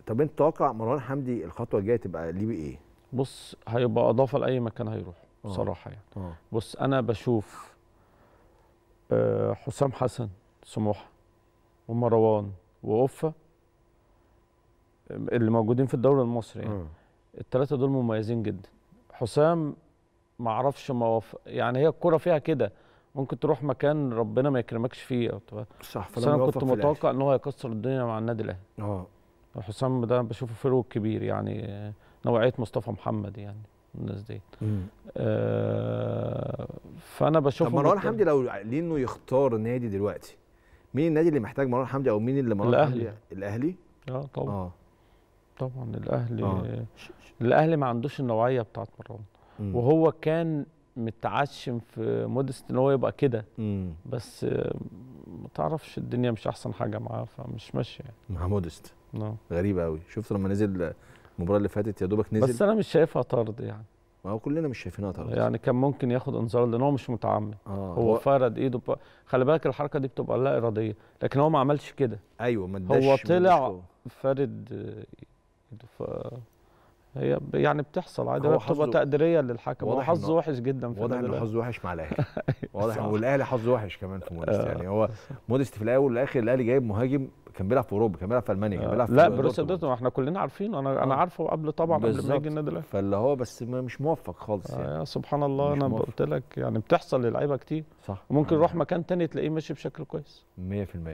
طب انت تتوقع مروان حمدي الخطوه الجايه تبقى ليه بايه؟ بص هيبقى اضافه لاي مكان هيروح آه. بصراحه يعني اه بص انا بشوف آه، حسام حسن سموحه ومروان وأوفا اللي موجودين في الدوري المصري يعني آه. الثلاثه دول مميزين جدا حسام ما اعرفش موف... يعني هي الكره فيها كده ممكن تروح مكان ربنا ما يكرمكش فيه أو تبقى- صح بس انا كنت متوقع ان هو يكسر الدنيا مع النادي الاهلي اه حسام ده بشوفه فروق كبير يعني آه، نوعيه مصطفى محمد يعني الناس دي مم. آه، فانا بشوفه طب مروان مت- حمدي لو ليه انه يختار نادي دلوقتي مين النادي اللي محتاج مروان حمدي او مين اللي مروان الأهلي. حمدي الاهلي اه طبعا اه طبعا الاهلي آه. الاهلي ما عندوش النوعيه بتاعت مروان مم. وهو كان متعشم في مودست ان هو يبقى كده مم. بس آه، ما تعرفش الدنيا مش احسن حاجه معاه فمش ماشيه يعني مع مودست نعم. غريبه قوي شفت لما نزل المباراه اللي فاتت يا دوبك نزل بس انا مش شايفها طرد يعني ما هو كلنا مش شايفينها طبعا يعني كان ممكن ياخد انذار لان هو مش متعمد اه هو فرد ايده ب... خلي بالك الحركه دي بتبقى لا اراديه لكن هو ما عملش كده ايوه ما اداش هو ما اداش طلع قوة. فارد آه، ايده ف هي ب- يعني بتحصل عادي هو هو بتبقى حظه- تقديريه للحكم هو واضح حظه إنه- وحش جدا في واضح النادي انه الأهلي. حظه وحش مع الاهلي واضح صح. والاهلي حظه وحش كمان في مودست آه. يعني هو مودست في الاول والاخر الاهلي جايب مهاجم كان بيلعب في اوروبا كان بيلعب في المانيا كان آه، بيلعب في لا دورتموند. بروسيا دورتموند احنا كلنا عارفينه انا انا آه. عارفه قبل طبعا قبل ما بالظبط. يجي النادي الاهلي فاللي هو بس ما مش موفق خالص يعني آه يا سبحان الله مش انا موافق. قلت لك يعني بتحصل للعيبه كتير صح ممكن يروح مكان تاني تلاقيه ماشي بشكل كويس 100%